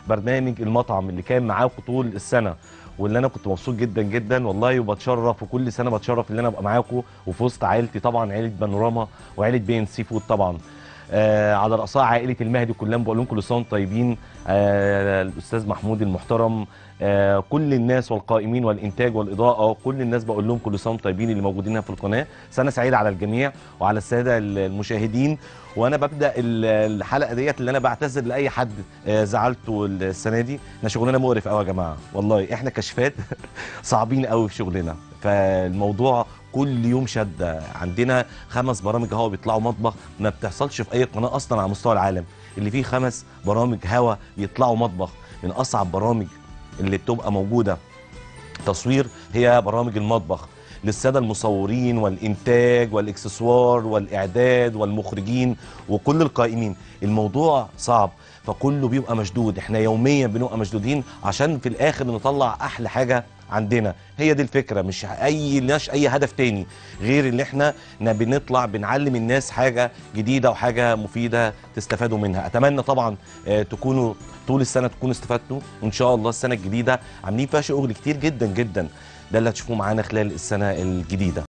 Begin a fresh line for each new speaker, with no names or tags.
برنامج المطعم اللي كان معاكم طول السنه واللي انا كنت مبسوط جدا جدا والله وبتشرف وكل سنه بتشرف ان انا ابقى معاكم وفي وسط عائلتي طبعا عائله بانوراما وعائله بين سي فود طبعا آه على راسها عائله المهدي كلهم بقول لهم كل سنه وانتم طيبين آه الاستاذ محمود المحترم آه كل الناس والقائمين والانتاج والاضاءه كل الناس بقول لهم كل سنه وانتم طيبين اللي موجودين هنا في القناه سنه سعيده على الجميع وعلى الساده المشاهدين وانا ببدا ال- الحلقه ديت اللي انا بعتذر لاي حد آه زعلته السنه دي احنا شغلنا مقرف قوي يا جماعه والله احنا كشفات صعبين قوي في شغلنا فالموضوع كل يوم شده عندنا خمس برامج هوا بيطلعوا مطبخ ما بتحصلش في اي قناه اصلا على مستوى العالم اللي فيه خمس برامج هوا بيطلعوا مطبخ من اصعب برامج اللي بتبقى موجوده تصوير هي برامج المطبخ للساده المصورين والانتاج والاكسسوار والاعداد والمخرجين وكل القائمين الموضوع صعب فكله بيبقى مشدود احنا يوميا بنبقى مشدودين عشان في الاخر نطلع احلى حاجه عندنا هي دي الفكره مش اي لناش اي هدف تاني غير ان احنا ن- بنطلع بنعلم الناس حاجه جديده وحاجه مفيده تستفادوا منها اتمنى طبعا آه، تكونوا طول السنه تكونوا استفدتوا وان شاء الله السنه الجديده عاملين فيها شغل كتير جدا جدا ده اللي هتشوفوه معانا خلال السنه الجديده